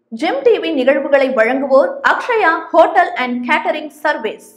GeM TV நிகழ்வுகளை வழங்குவோர் Akshaya hotel and catering service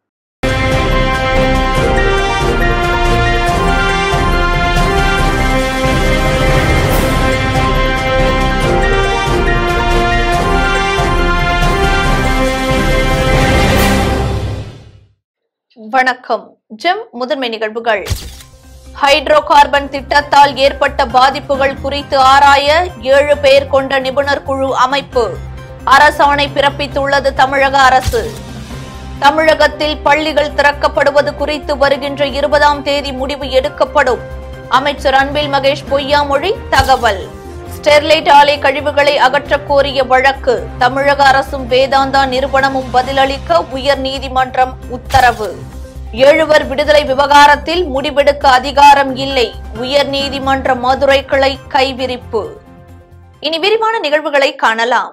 வணக்கம் ஜெம் முதன்மை நிகழ்வுகள் ஹைட்ரோ கார்பன் திட்டத்தால் ஏற்பட்ட பாதிப்புகள் குறித்து ஆராய ஏழு பேர் கொண்ட நிபுணர் குழு அமைப்பு அரசாணை பிறப்பித்துள்ளது தமிழக அரசு தமிழகத்தில் பள்ளிகள் திறக்கப்படுவது குறித்து வருகின்ற இருபதாம் தேதி முடிவு எடுக்கப்படும் அமைச்சர் அன்பில் மகேஷ் பொய்யாமொழி தகவல் ஸ்டெர்லைட் ஆலை கழிவுகளை அகற்றக் கோரிய வழக்கு தமிழக அரசும் வேதாந்தா நிறுவனமும் பதிலளிக்க உயர் நீதிமன்றம் உத்தரவு எழுவர் விடுதலை விவகாரத்தில் முடிவெடுக்க அதிகாரம் இல்லை உயர் நீதிமன்ற மதுரை கிளை கைவிரிப்பு இனி விரிவான நிகழ்வுகளை காணலாம்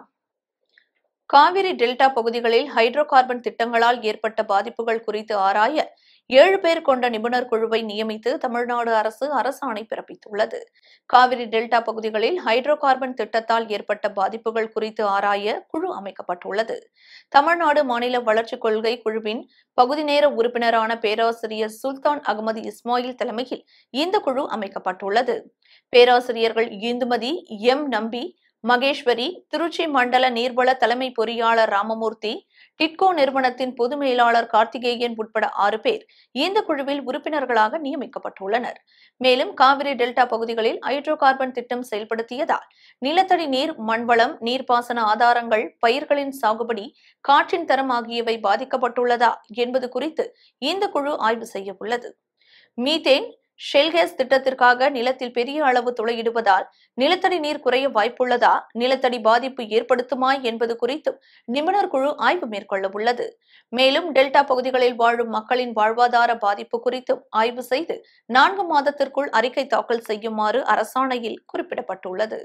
காவிரி டெல்டா பகுதிகளில் ஹைட்ரோ கார்பன் திட்டங்களால் ஏற்பட்ட பாதிப்புகள் குறித்து ஆராய ஏழு பேர் கொண்ட நிபுணர் குழுவை நியமித்து தமிழ்நாடு அரசு அரசாணை பிறப்பித்துள்ளது காவிரி டெல்டா பகுதிகளில் ஹைட்ரோ கார்பன் திட்டத்தால் ஏற்பட்ட பாதிப்புகள் குறித்து ஆராய குழு அமைக்கப்பட்டுள்ளது தமிழ்நாடு மாநில வளர்ச்சிக் கொள்கை குழுவின் பகுதி நேர உறுப்பினரான பேராசிரியர் சுல்தான் அகமது இஸ்மாயில் தலைமையில் இந்த குழு அமைக்கப்பட்டுள்ளது பேராசிரியர்கள் இந்துமதி எம் நம்பி மகேஸ்வரி திருச்சி மண்டல நீர்வள தலைமை பொறியாளர் ராமமூர்த்தி டிட்கோ நிறுவனத்தின் பொது மேலாளர் கார்த்திகேயன் உட்பட ஆறு பேர் இந்த குழுவில் உறுப்பினர்களாக நியமிக்கப்பட்டுள்ளனர் மேலும் காவிரி டெல்டா பகுதிகளில் ஹைட்ரோ கார்பன் திட்டம் செயல்படுத்தியதால் நிலத்தடி நீர் மண்வளம் நீர்ப்பாசன ஆதாரங்கள் பயிர்களின் சாகுபடி காற்றின் தரம் ஆகியவை பாதிக்கப்பட்டுள்ளதா என்பது குறித்து இந்த குழு ஆய்வு செய்ய உள்ளது மீத்தேன் ஷெல்கேஸ் திட்டத்திற்காக நிலத்தில் பெரிய அளவு துளையிடுவதால் நிலத்தடி நீர் குறைய வாய்ப்புள்ளதா நிலத்தடி பாதிப்பு ஏற்படுத்துமா என்பது குறித்தும் நிபுணர் குழு ஆய்வு மேற்கொள்ள உள்ளது மேலும் டெல்டா பகுதிகளில் வாழும் மக்களின் வாழ்வாதார பாதிப்பு குறித்தும் ஆய்வு செய்து நான்கு மாதத்திற்குள் அறிக்கை தாக்கல் செய்யுமாறு அரசாணையில் குறிப்பிடப்பட்டுள்ளது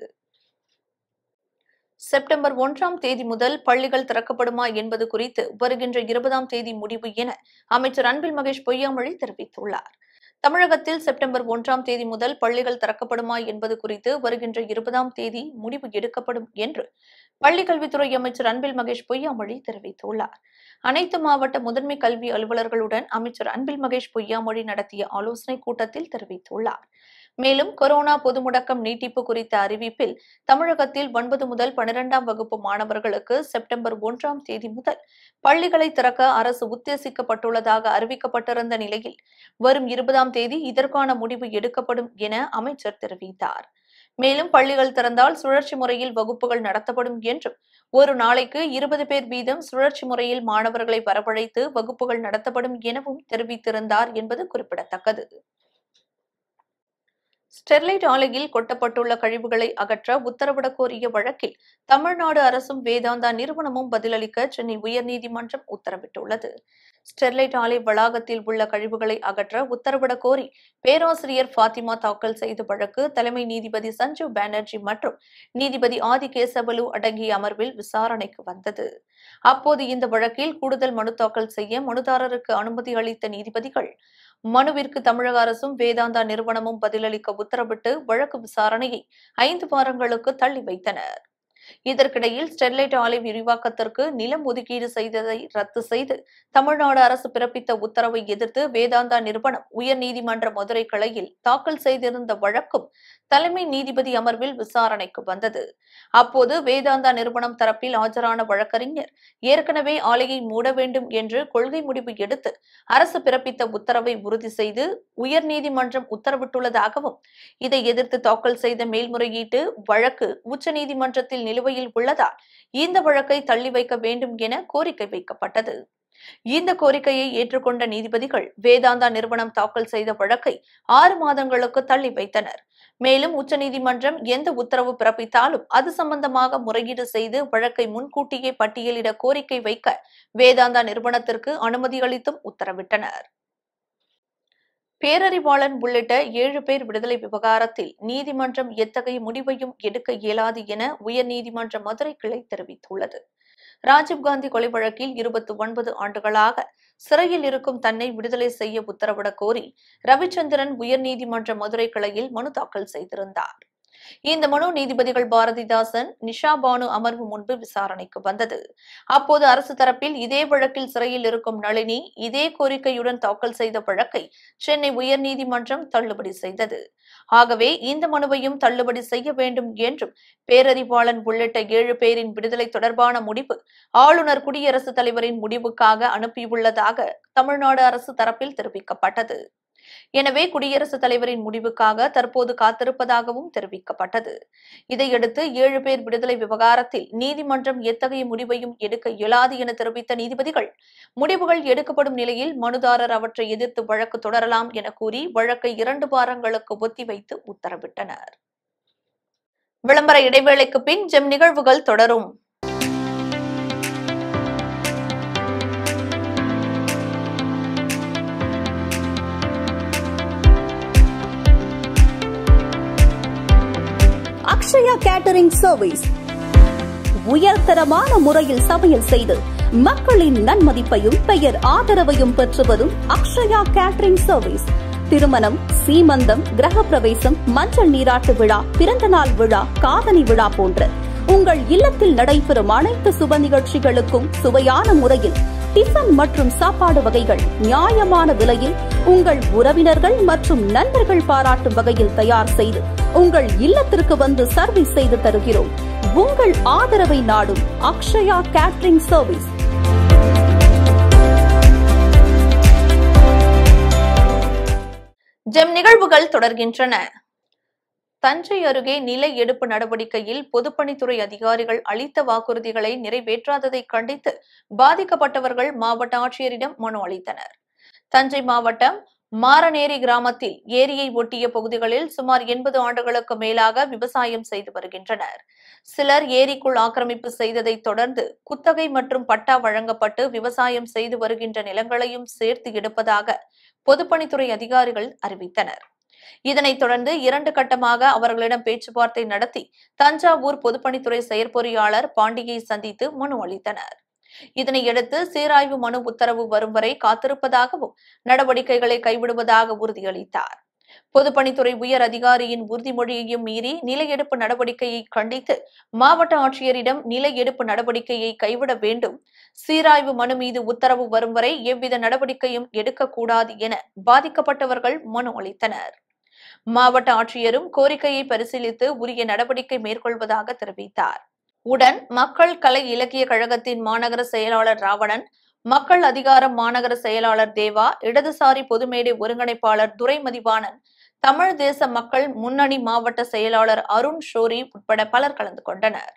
செப்டம்பர் ஒன்றாம் தேதி முதல் பள்ளிகள் திறக்கப்படுமா என்பது குறித்து வருகின்ற இருபதாம் தேதி முடிவு என அமைச்சர் அன்பில் மகேஷ் பொய்யாமொழி தெரிவித்துள்ளார் தமிழகத்தில் செப்டம்பர் ஒன்றாம் தேதி முதல் பள்ளிகள் திறக்கப்படுமா என்பது குறித்து வருகின்ற இருபதாம் தேதி முடிவு எடுக்கப்படும் என்று பள்ளிக் கல்வித்துறை அமைச்சர் அன்பில் மகேஷ் பொய்யாமொழி தெரிவித்துள்ளார் அனைத்து மாவட்ட முதன்மை கல்வி அலுவலர்களுடன் அமைச்சர் அன்பில் மகேஷ் பொய்யாமொழி நடத்திய ஆலோசனைக் கூட்டத்தில் தெரிவித்துள்ளார் மேலும் கொரோனா பொது முடக்கம் நீட்டிப்பு குறித்த அறிவிப்பில் தமிழகத்தில் ஒன்பது முதல் பனிரெண்டாம் வகுப்பு மாணவர்களுக்கு செப்டம்பர் ஒன்றாம் தேதி முதல் பள்ளிகளை திறக்க அரசு உத்தேசிக்கப்பட்டுள்ளதாக அறிவிக்கப்பட்டிருந்த நிலையில் வரும் இருபதாம் தேதி இதற்கான முடிவு எடுக்கப்படும் என அமைச்சர் தெரிவித்தார் மேலும் பள்ளிகள் திறந்தால் சுழற்சி முறையில் வகுப்புகள் நடத்தப்படும் என்றும் ஒரு நாளைக்கு இருபது பேர் வீதம் சுழற்சி முறையில் மாணவர்களை வரவழைத்து வகுப்புகள் நடத்தப்படும் எனவும் தெரிவித்திருந்தார் என்பது குறிப்பிடத்தக்கது ஸ்டெர்லைட் ஆலையில் கொட்டப்பட்டுள்ள கழிவுகளை அகற்ற உத்தரவிடக் கோரிய வழக்கில் தமிழ்நாடு அரசும் வேதாந்தா நிறுவனமும் பதிலளிக்க சென்னை உயர்நீதிமன்றம் உத்தரவிட்டுள்ளது ஸ்டெர்லைட் ஆலை வளாகத்தில் உள்ள கழிவுகளை அகற்ற உத்தரவிடக் கோரி பேராசிரியர் ஃபாத்திமா தாக்கல் செய்த வழக்கு தலைமை நீதிபதி சஞ்சீவ் பானர்ஜி மற்றும் நீதிபதி ஆதிகேசவலு அடங்கிய அமர்வில் விசாரணைக்கு வந்தது அப்போது இந்த வழக்கில் கூடுதல் மனு தாக்கல் செய்ய மனுதாரருக்கு அனுமதி அளித்த நீதிபதிகள் மனுவிற்கு தமிழக அரசும் வேதாந்தா நிறுவனமும் பதிலளிக்க உத்தரவிட்டு வழக்கு விசாரணையை ஐந்து வாரங்களுக்கு தள்ளி வைத்தனர் இதற்கிடையில் ஸ்டெர்லைட் ஆலை விரிவாக்கத்திற்கு நிலம் ஒதுக்கீடு செய்ததை ரத்து செய்து தமிழ்நாடு அரசு பிறப்பித்த உத்தரவை எதிர்த்து வேதாந்தா நிறுவனம் உயர்நீதிமன்ற மதுரை கிளையில் தாக்கல் செய்திருந்த வழக்கும் தலைமை நீதிபதி அமர்வில் விசாரணைக்கு வந்தது அப்போது வேதாந்தா நிறுவனம் தரப்பில் ஆஜரான வழக்கறிஞர் ஏற்கனவே ஆலையை மூட வேண்டும் என்று கொள்கை முடிவு எடுத்து அரசு பிறப்பித்த உத்தரவை உறுதி செய்து உயர்நீதிமன்றம் உத்தரவிட்டுள்ளதாகவும் இதை எதிர்த்து தாக்கல் செய்த மேல்முறையீட்டு வழக்கு உச்சநீதிமன்றத்தில் நிலுவையில் உள்ளதால் இந்த வழக்கை தள்ளி வைக்க வேண்டும் என கோரிக்கை வைக்கப்பட்டது இந்த கோரிக்கையை ஏற்றுக்கொண்ட நீதிபதிகள் வேதாந்தா நிறுவனம் தாக்கல் செய்த வழக்கை ஆறு மாதங்களுக்கு தள்ளி வைத்தனர் மேலும் உச்சநீதிமன்றம் எந்த உத்தரவு பிறப்பித்தாலும் அது சம்பந்தமாக முறையீடு செய்து வழக்கை முன்கூட்டியே பட்டியலிட கோரிக்கை வைக்க வேதாந்தா நிறுவனத்திற்கு அனுமதி அளித்தும் உத்தரவிட்டனர் பேரறிவாளன் உள்ளிட்ட ஏழு பேர் விடுதலை விவகாரத்தில் நீதிமன்றம் எத்தகைய முடிவையும் எடுக்க இயலாது என உயர்நீதிமன்ற மதுரை கிளை தெரிவித்துள்ளது ராஜீவ்காந்தி கொலை வழக்கில் இருபத்தி ஒன்பது ஆண்டுகளாக சிறையில் இருக்கும் தன்னை விடுதலை செய்ய உத்தரவிடக் கோரி ரவிச்சந்திரன் உயர்நீதிமன்ற மதுரை கிளையில் மனு தாக்கல் செய்திருந்தார் இந்த மனு நீதிபதிகள் பாரதிதாசன் நிஷா பானு அமர்வு முன்பு விசாரணைக்கு வந்தது அப்போது அரசு தரப்பில் இதே வழக்கில் சிறையில் இருக்கும் நளினி இதே கோரிக்கையுடன் தாக்கல் செய்த வழக்கை சென்னை உயர்நீதிமன்றம் தள்ளுபடி செய்தது ஆகவே இந்த மனுவையும் தள்ளுபடி செய்ய வேண்டும் என்றும் பேரறிவாளன் உள்ளிட்ட ஏழு பேரின் விடுதலை தொடர்பான முடிவு ஆளுநர் குடியரசுத் தலைவரின் முடிவுக்காக அனுப்பியுள்ளதாக தமிழ்நாடு அரசு தரப்பில் தெரிவிக்கப்பட்டது எனவே குடியரசுத் தலைவரின் முடிவுக்காக தற்போது காத்திருப்பதாகவும் தெரிவிக்கப்பட்டது இதையடுத்து ஏழு பேர் விடுதலை விவகாரத்தில் நீதிமன்றம் எத்தகைய முடிவையும் எடுக்க இயலாது என தெரிவித்த நீதிபதிகள் முடிவுகள் எடுக்கப்படும் நிலையில் மனுதாரர் அவற்றை எதிர்த்து வழக்கு தொடரலாம் என கூறி வழக்கை இரண்டு வாரங்களுக்கு ஒத்திவைத்து உத்தரவிட்டனர் விளம்பர இடைவேளைக்கு பின் ஜெம் நிகழ்வுகள் தொடரும் அக்ஷயா கேட்டரிங் சர்வீஸ் உயர்தரமான முறையில் சமையல் செய்து மக்களின் நன்மதிப்பையும் பெயர் ஆதரவையும் பெற்று வரும் அக்ஷயா கேட்டரிங் சர்வீஸ் திருமணம் சீமந்தம் கிரகப்பிரவேசம் மஞ்சள் நீராட்டு விழா பிறந்தநாள் விழா காதணி விழா போன்ற உங்கள் இல்லத்தில் நடைபெறும் அனைத்து சுப நிகழ்ச்சிகளுக்கும் சுவையான முறையில் டிஃபன் மற்றும் சாப்பாடு வகைகள் நியாயமான விலையில் உங்கள் உறவினர்கள் மற்றும் நண்பர்கள் பாராட்டும் வகையில் தயார் செய்து உங்கள் இல்லத்திற்கு வந்து சர்வீஸ் செய்து தருகிறோம் உங்கள் ஆதரவை நாடும் அக்ஷயா கேட்டரிங் சர்வீஸ் ஜெம் நிகழ்வுகள் தொடர்கின்றன தஞ்சை அருகே நில எடுப்பு நடவடிக்கையில் பொதுப்பணித்துறை அதிகாரிகள் அளித்த வாக்குறுதிகளை நிறைவேற்றாததை கண்டித்து பாதிக்கப்பட்டவர்கள் மாவட்ட ஆட்சியரிடம் மனு அளித்தனர் தஞ்சை மாவட்டம் மாரநேரி கிராமத்தில் ஏரியை ஒட்டிய பகுதிகளில் சுமார் எண்பது ஆண்டுகளுக்கு மேலாக விவசாயம் செய்து வருகின்றனர் சிலர் ஏரிக்குள் ஆக்கிரமிப்பு செய்ததை தொடர்ந்து குத்தகை மற்றும் பட்டா வழங்கப்பட்டு விவசாயம் செய்து வருகின்ற நிலங்களையும் சேர்த்து எடுப்பதாக பொதுப்பணித்துறை அதிகாரிகள் அறிவித்தனர் இதனைத் தொடர்ந்து இரண்டு கட்டமாக அவர்களிடம் பேச்சுவார்த்தை நடத்தி தஞ்சாவூர் பொதுப்பணித்துறை செயற்பொறியாளர் பாண்டியை சந்தித்து மனு அளித்தனர் இதனையடுத்து சீராய்வு மனு உத்தரவு வரும் வரை காத்திருப்பதாகவும் நடவடிக்கைகளை கைவிடுவதாக உறுதியளித்தார் பொதுப்பணித்துறை உயர் அதிகாரியின் உறுதிமொழியையும் மீறி நில எடுப்பு நடவடிக்கையை கண்டித்து மாவட்ட ஆட்சியரிடம் நில எடுப்பு நடவடிக்கையை கைவிட வேண்டும் சீராய்வு மனு மீது உத்தரவு வரும் வரை எவ்வித நடவடிக்கையும் எடுக்கக்கூடாது என பாதிக்கப்பட்டவர்கள் மனு அளித்தனர் மாவட்ட ஆட்சியரும் கோரிக்கையை பரிசீலித்து உரிய நடவடிக்கை மேற்கொள்வதாக தெரிவித்தார் உடன் மக்கள் கலை இலக்கிய கழகத்தின் மாநகர செயலாளர் ராவணன் மக்கள் அதிகாரம் மாநகர செயலாளர் தேவா இடதுசாரி பொதுமேடை ஒருங்கிணைப்பாளர் துரைமதிவாணன் தமிழ் தேச மக்கள் முன்னணி மாவட்ட செயலாளர் அருண் ஷோரி உட்பட பலர் கலந்து கொண்டனர்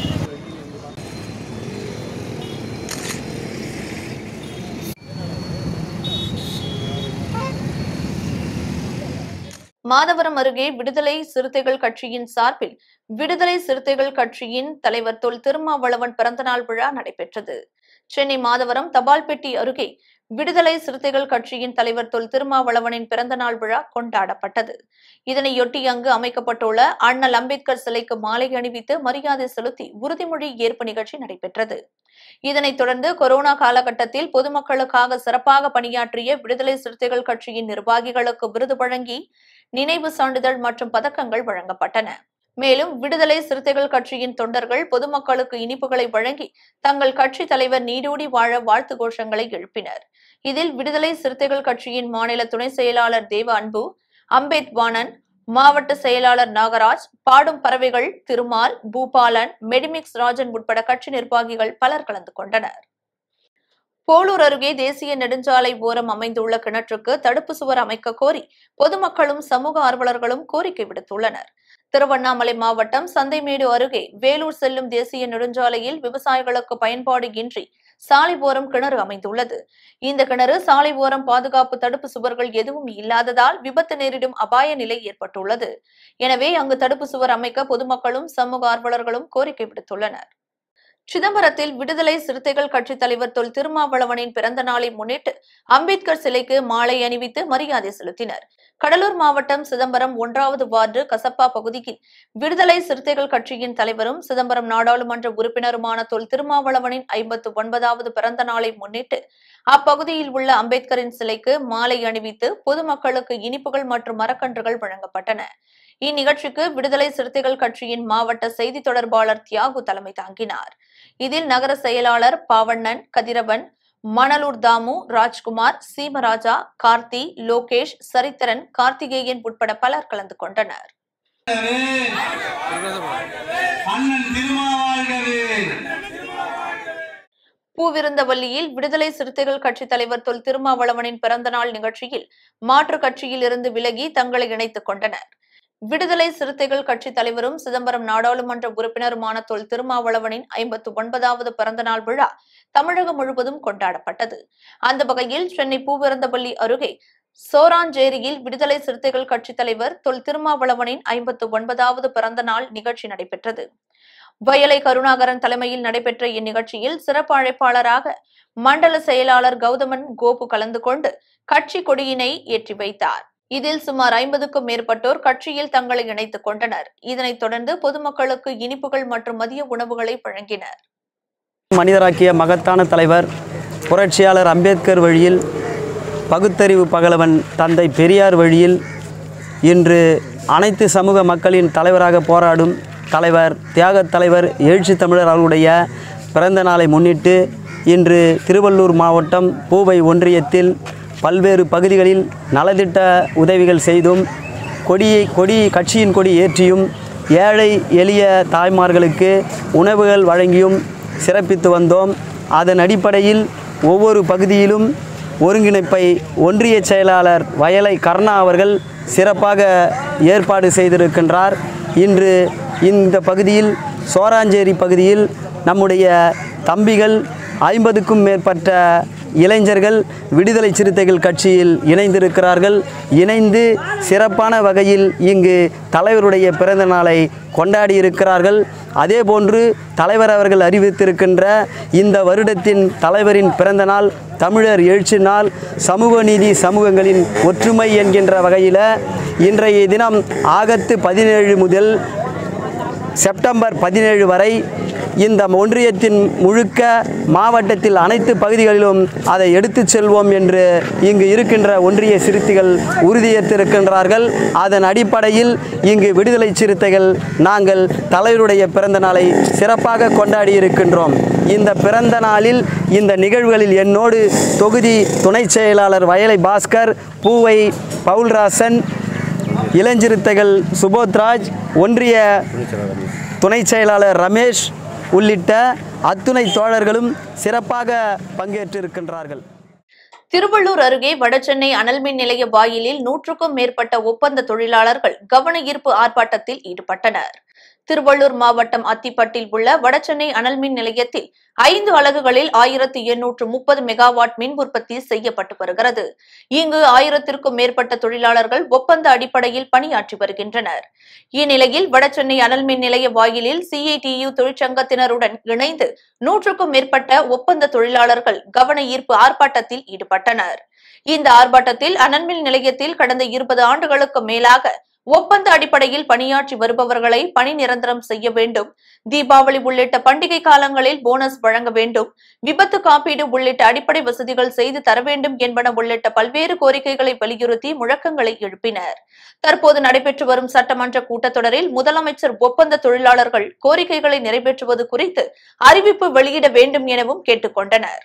மாதவரம் அருகே விடுதலை சிறுத்தைகள் கட்சியின் சார்பில் விடுதலை சிறுத்தைகள் கட்சியின் தலைவர் தொல் திருமாவளவன் பிறந்தநாள் விழா நடைபெற்றது சென்னை மாதவரம் தபால் பெட்டி அருகே விடுதலை சிறுத்தைகள் கட்சியின் தலைவர் தொல் திருமாவளவனின் பிறந்தநாள் விழா கொண்டாடப்பட்டது இதனையொட்டி அங்கு அமைக்கப்பட்டுள்ள அண்ணல் அம்பேத்கர் சிலைக்கு மாலை அணிவித்து மரியாதை செலுத்தி உறுதிமொழி ஏற்பு நிகழ்ச்சி நடைபெற்றது இதனைத் தொடர்ந்து கொரோனா காலகட்டத்தில் பொதுமக்களுக்காக சிறப்பாக பணியாற்றிய விடுதலை சிறுத்தைகள் கட்சியின் நிர்வாகிகளுக்கு விருது வழங்கி நினைவு சான்றிதழ் மற்றும் பதக்கங்கள் வழங்கப்பட்டன மேலும் விடுதலை சிறுத்தைகள் கட்சியின் தொண்டர்கள் பொதுமக்களுக்கு இனிப்புகளை வழங்கி தங்கள் கட்சி தலைவர் நீடூடி வாழ வாழ்த்து கோஷங்களை எழுப்பினர் இதில் விடுதலை சிறுத்தைகள் கட்சியின் மாநில துணை செயலாளர் தேவ அன்பு அம்பேத் வாணன் மாவட்ட செயலாளர் நாகராஜ் பாடும் பறவைகள் திருமால் பூபாலன் மெடிமிக்ஸ் ராஜன் உட்பட கட்சி நிர்வாகிகள் பலர் கலந்து கொண்டனர் போலூர் அருகே தேசிய நெடுஞ்சாலை ஓரம் அமைந்துள்ள கிணற்றுக்கு தடுப்பு சுவர் அமைக்க கோரி பொதுமக்களும் சமூக ஆர்வலர்களும் கோரிக்கை விடுத்துள்ளனர் திருவண்ணாமலை மாவட்டம் சந்தைமேடு அருகே வேலூர் செல்லும் தேசிய நெடுஞ்சாலையில் விவசாயிகளுக்கு பயன்பாடு இன்றி சாலை ஓரம் கிணறு அமைந்துள்ளது இந்த கிணறு சாலை ஓரம் பாதுகாப்பு தடுப்பு சுவர்கள் எதுவும் இல்லாததால் விபத்து நேரிடும் அபாய நிலை ஏற்பட்டுள்ளது எனவே அங்கு தடுப்பு சுவர் அமைக்க பொதுமக்களும் சமூக ஆர்வலர்களும் கோரிக்கை விடுத்துள்ளனர் சிதம்பரத்தில் விடுதலை சிறுத்தைகள் கட்சித் தலைவர் தொல் திருமாவளவனின் பிறந்த நாளை முன்னிட்டு அம்பேத்கர் சிலைக்கு மாலை அணிவித்து மரியாதை செலுத்தினர் கடலூர் மாவட்டம் சிதம்பரம் ஒன்றாவது வார்டு கசப்பா பகுதியில் விடுதலை சிறுத்தைகள் கட்சியின் தலைவரும் சிதம்பரம் நாடாளுமன்ற உறுப்பினருமான தொல் திருமாவளவனின் ஐம்பத்து ஒன்பதாவது பிறந்த நாளை முன்னிட்டு அப்பகுதியில் உள்ள அம்பேத்கரின் சிலைக்கு மாலை அணிவித்து பொதுமக்களுக்கு இனிப்புகள் மற்றும் மரக்கன்றுகள் வழங்கப்பட்டன இந்நிகழ்ச்சிக்கு விடுதலை சிறுத்தைகள் கட்சியின் மாவட்ட செய்தி தொடர்பாளர் தியாகு தலைமை தாங்கினார் இதில் நகர செயலாளர் பாவண்ணன் கதிரவன் மணலூர் தாமு ராஜ்குமார் சீமராஜா கார்த்தி லோகேஷ் சரித்திரன் கார்த்திகேயன் உட்பட பலர் கலந்து கொண்டனர் அண்ணன் திருமாவாழ்கவே பூவிருந்தவல்லியில் விடுதலை சிறுத்தைகள் கட்சித் தலைவர் தொல் திருமாவளவனின் பிறந்தநாள் நிகழ்ச்சியில் மாற்றுக் கட்சியில் இருந்து விலகி தங்களை இணைத்துக் கொண்டனர் விடுதலை சிறுத்தைகள் கட்சித் தலைவரும் சிதம்பரம் நாடாளுமன்ற உறுப்பினருமான தொல் திருமாவளவனின் ஐம்பத்து ஒன்பதாவது பிறந்தநாள் விழா தமிழகம் முழுவதும் கொண்டாடப்பட்டது அந்த வகையில் சென்னை பூவிருந்தவல்லி அருகே சோராஞ்சேரியில் விடுதலை சிறுத்தைகள் கட்சித் தலைவர் தொல் திருமாவளவனின் ஐம்பத்து ஒன்பதாவது பிறந்த நாள் நிகழ்ச்சி நடைபெற்றது வயலை கருணாகரன் தலைமையில் நடைபெற்ற இந்நிகழ்ச்சியில் சிறப்பு அழைப்பாளராக மண்டல செயலாளர் கௌதமன் கோபு கலந்து கொண்டு கட்சி கொடியினை ஏற்றி வைத்தார் இதில் சுமார் ஐம்பதுக்கும் மேற்பட்டோர் கட்சியில் தங்களை இணைத்துக் கொண்டனர் இதனைத் தொடர்ந்து பொதுமக்களுக்கு இனிப்புகள் மற்றும் மதிய உணவுகளை வழங்கினர் மனிதராக்கிய மகத்தான தலைவர் புரட்சியாளர் அம்பேத்கர் வழியில் பகுத்தறிவு பகலவன் தந்தை பெரியார் வழியில் இன்று அனைத்து சமூக மக்களின் தலைவராக போராடும் தலைவர் தியாகத் தலைவர் எழுச்சி தமிழர் அவர்களுடைய பிறந்த நாளை முன்னிட்டு இன்று திருவள்ளூர் மாவட்டம் பூவை ஒன்றியத்தில் பல்வேறு பகுதிகளில் நலத்திட்ட உதவிகள் செய்தும் கொடியை கொடி கட்சியின் கொடி ஏற்றியும் ஏழை எளிய தாய்மார்களுக்கு உணவுகள் வழங்கியும் சிறப்பித்து வந்தோம் அதன் அடிப்படையில் ஒவ்வொரு பகுதியிலும் ஒருங்கிணைப்பை ஒன்றிய செயலாளர் வயலை கர்ணா அவர்கள் சிறப்பாக ஏற்பாடு செய்திருக்கின்றார் இன்று இந்த பகுதியில் சோராஞ்சேரி பகுதியில் நம்முடைய தம்பிகள் ஐம்பதுக்கும் மேற்பட்ட இளைஞர்கள் விடுதலை சிறுத்தைகள் கட்சியில் இணைந்திருக்கிறார்கள் இணைந்து சிறப்பான வகையில் இங்கு தலைவருடைய பிறந்த நாளை கொண்டாடி இருக்கிறார்கள் அதேபோன்று தலைவர் அவர்கள் அறிவித்திருக்கின்ற இந்த வருடத்தின் தலைவரின் பிறந்த நாள் தமிழர் எழுச்சி நாள் சமூக நீதி சமூகங்களின் ஒற்றுமை என்கின்ற வகையில் இன்றைய தினம் ஆகத்து பதினேழு முதல் செப்டம்பர் பதினேழு வரை இந்த ஒன்றியத்தின் முழுக்க மாவட்டத்தில் அனைத்து பகுதிகளிலும் அதை எடுத்துச் செல்வோம் என்று இங்கு இருக்கின்ற ஒன்றிய சிறுத்தைகள் உறுதியேற்றிருக்கின்றார்கள் அதன் அடிப்படையில் இங்கு விடுதலை சிறுத்தைகள் நாங்கள் தலைவருடைய பிறந்த நாளை சிறப்பாக கொண்டாடி இருக்கின்றோம் இந்த பிறந்த நாளில் இந்த நிகழ்வுகளில் என்னோடு தொகுதி துணை செயலாளர் வயலை பாஸ்கர் பூவை பவுல்ராசன் இளஞ்சிறுத்தைகள் சுபோத்ராஜ் ஒன்றிய துணை செயலாளர் ரமேஷ் உள்ளிட்ட அத்துணை தோழர்களும் சிறப்பாக பங்கேற்றிருக்கின்றார்கள் திருவள்ளூர் அருகே வடசென்னை அனல்மின் நிலைய வாயிலில் நூற்றுக்கும் மேற்பட்ட ஒப்பந்த தொழிலாளர்கள் கவன ஈர்ப்பு ஆர்ப்பாட்டத்தில் ஈடுபட்டனர் திருவள்ளூர் மாவட்டம் அத்திப்பட்டில் உள்ள வடசென்னை அனல்மின் நிலையத்தில் ஐந்து அலகுகளில் ஆயிரத்தி எண்ணூற்று முப்பது மெகாவாட் மின் உற்பத்தி செய்யப்பட்டு வருகிறது இங்கு ஆயிரத்திற்கும் மேற்பட்ட தொழிலாளர்கள் ஒப்பந்த அடிப்படையில் பணியாற்றி வருகின்றனர் இந்நிலையில் வடசென்னை அனல்மின் நிலைய வாயிலில் சிஐடியு தொழிற்சங்கத்தினருடன் இணைந்து நூற்றுக்கும் மேற்பட்ட ஒப்பந்த தொழிலாளர்கள் கவன ஈர்ப்பு ஆர்ப்பாட்டத்தில் ஈடுபட்டனர் இந்த ஆர்ப்பாட்டத்தில் அனல்மின் நிலையத்தில் கடந்த இருபது ஆண்டுகளுக்கு மேலாக ஒப்பந்த அடிப்படையில் பணியாற்றி வருபவர்களை பணி நிரந்தரம் செய்ய வேண்டும் தீபாவளி உள்ளிட்ட பண்டிகை காலங்களில் போனஸ் வழங்க வேண்டும் விபத்து காப்பீடு உள்ளிட்ட அடிப்படை வசதிகள் செய்து தர வேண்டும் என்பன உள்ளிட்ட பல்வேறு கோரிக்கைகளை வலியுறுத்தி முழக்கங்களை எழுப்பினர் தற்போது நடைபெற்று வரும் சட்டமன்ற கூட்டத்தொடரில் முதலமைச்சர் ஒப்பந்த தொழிலாளர்கள் கோரிக்கைகளை நிறைவேற்றுவது குறித்து அறிவிப்பு வெளியிட வேண்டும் எனவும் கேட்டுக் கொண்டனர்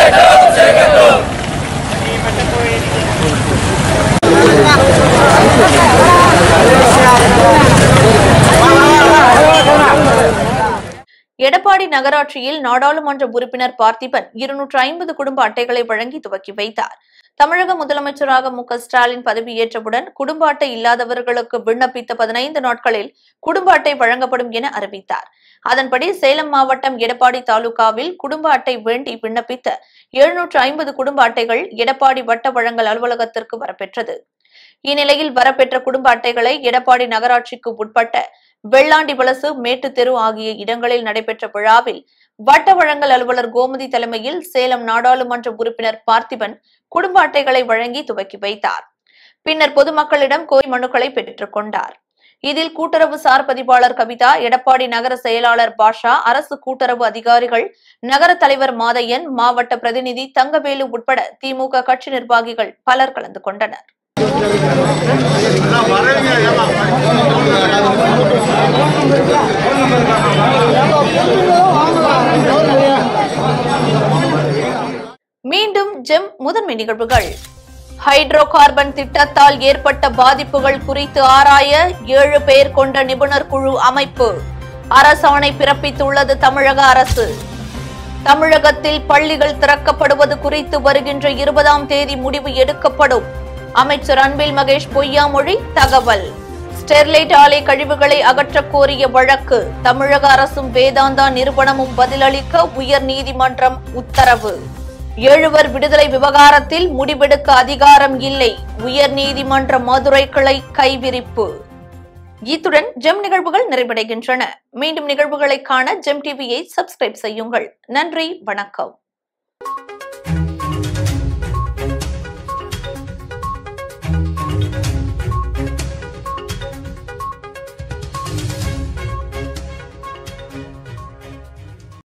எடப்பாடி நகராட்சியில் நாடாளுமன்ற உறுப்பினர் பார்த்திபன் இருநூற்று ஐம்பது குடும்ப அட்டைகளை வழங்கி துவக்கி வைத்தார் தமிழக முதலமைச்சராக மு க ஸ்டாலின் பதவியேற்றவுடன் குடும்ப அட்டை இல்லாதவர்களுக்கு விண்ணப்பித்த பதினைந்து நாட்களில் குடும்ப அட்டை வழங்கப்படும் என அறிவித்தார் அதன்படி சேலம் மாவட்டம் எடப்பாடி தாலுகாவில் குடும்ப அட்டை வேண்டி விண்ணப்பித்த எழுநூற்று ஐம்பது குடும்ப அட்டைகள் எடப்பாடி வட்ட வழங்கல் அலுவலகத்திற்கு வரப்பெற்றது இந்நிலையில் வரப்பெற்ற குடும்ப அட்டைகளை எடப்பாடி நகராட்சிக்கு உட்பட்ட வெள்ளாண்டி வலசு மேட்டு தெரு ஆகிய இடங்களில் நடைபெற்ற விழாவில் வட்ட வழங்கல் அலுவலர் கோமதி தலைமையில் சேலம் நாடாளுமன்ற உறுப்பினர் பார்த்திபன் குடும்ப அட்டைகளை வழங்கி துவக்கி வைத்தார் பின்னர் பொதுமக்களிடம் கோரி மனுக்களை பெற்றுக் கொண்டார் இதில் கூட்டுறவு சார் பதிவாளர் கவிதா எடப்பாடி நகர செயலாளர் பாஷா அரசு கூட்டுறவு அதிகாரிகள் நகர தலைவர் மாதையன் மாவட்ட பிரதிநிதி தங்கவேலு உட்பட திமுக கட்சி நிர்வாகிகள் பலர் கலந்து கொண்டனர் மீண்டும் ஜெம் முதன்மை நிகழ்வுகள் ஹைட்ரோ கார்பன் திட்டத்தால் ஏற்பட்ட பாதிப்புகள் குறித்து ஆராய ஏழு பேர் கொண்ட நிபுணர் குழு அமைப்பு அரசாணை பிறப்பித்துள்ளது தமிழக அரசு தமிழகத்தில் பள்ளிகள் திறக்கப்படுவது குறித்து வருகின்ற இருபதாம் தேதி முடிவு எடுக்கப்படும் அமைச்சர் அன்பில் மகேஷ் பொய்யாமொழி தகவல் ஸ்டெர்லைட் ஆலை கழிவுகளை அகற்றக் கோரிய வழக்கு தமிழக அரசும் வேதாந்தா நிறுவனமும் பதிலளிக்க உயர்நீதிமன்றம் உத்தரவு எழுவர் விடுதலை விவகாரத்தில் முடிவெடுக்க அதிகாரம் இல்லை உயர்நீதிமன்ற மதுரை கிளை கைவிரிப்பு இத்துடன் ஜெம் நிகழ்வுகள் நிறைவடைகின்றன மீண்டும் நிகழ்வுகளை காண ஜெம் டிவியை சப்ஸ்கிரைப் செய்யுங்கள் நன்றி வணக்கம்